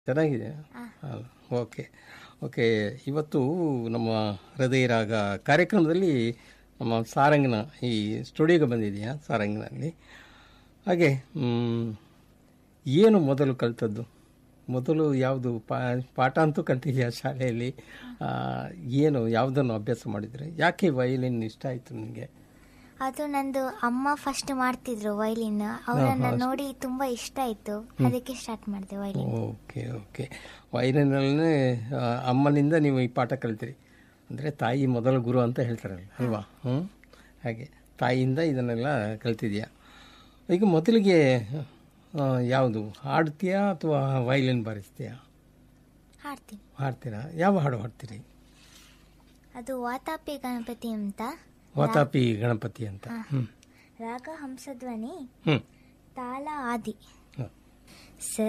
ಚೆನ್ನಾಗಿದೆ ಅಲ್ಲ okay okay ಇವತ್ತು ನಮ್ಮ ಹೃದಯ ರಾಗ ಕಾರ್ಯಕ್ರಮದಲ್ಲಿ ನಮ್ಮ ಸಾರಂಗನ ಈ ಸ್ಟುಡಿಯೋಗೆ ಬಂದಿದೆಯಾ ಸಾರಂಗನಲ್ಲಿ ಹಾಗೆ ಮ್, ಏನು ಮೊದಲು ಕಲ್ತದ್ದು ಮೊದಲು ಯಾವುದು ಪಾ ಪಾಠ ಅಂತೂ ಕಲ್ತಿದೆಯಾ ಶಾಲೆಯಲ್ಲಿ ಆ, ಏನು ಯಾವುದನ್ನು ಅಭ್ಯಾಸ ಮಾಡಿದರೆ ಯಾಕೆ ವಯಲಿನ್ ಇಷ್ಟ ಆಯಿತು ನಿನಗೆ ಅದು ನಂದು ಅಮ್ಮ ಫಸ್ಟ್ ಮಾಡ್ತಿದ್ರು ವೈಲಿನ್ ಅವರನ್ನ ನೋಡಿ ತುಂಬಾ ಇಷ್ಟ ಆಯ್ತು ಅದಕ್ಕೆ ಸ್ಟಾರ್ಟ್ ಮಾಡಿದೆ ವೈಲಿನ್ ಓಕೆ ಓಕೆ ವೈಲಿನಲ್ಲೇ ಆ, ಅಮ್ಮನಿಂದ ನೀವು ಈ ಪಾಠ ಕಲ್ತೀರಿ ಅಂದರೆ ತಾಯಿ ಮೊದಲ ಗುರು ಅಂತ ಹೇಳ್ತಾರಲ್ಲ ಅಲ್ವಾ ಹ್ಞೂ ಹಾಗೆ ತಾಯಿಯಿಂದ ಇದನ್ನೆಲ್ಲ ಕಲ್ತಿದ್ಯಾ ಈಗ ಮೊದಲಿಗೆ ಆ, ಯಾವುದು ಹಾಡ್ತೀಯಾ ಅಥವಾ ವೈಲಿನ್ ಬಾರಿಸ್ತೀಯಾ ಹಾಡ್ತೀನಿ ಹಾಡ್ತೀರಾ ಯಾವ ಹಾಡು ಹಾಡ್ತೀರಿ ಅದು ವಾತಾಪಿ ಗಣಪತಿ ಅಂತ ವಾತಾಪಿ ಗಣಪತಿ ಅಂತ ಹ್ಞೂ ರಾಗ ಹಂಸಧ್ವನಿ ಹ್ಞೂ ತಾಳ ಆದಿ ಹ್ಞೂ ಸ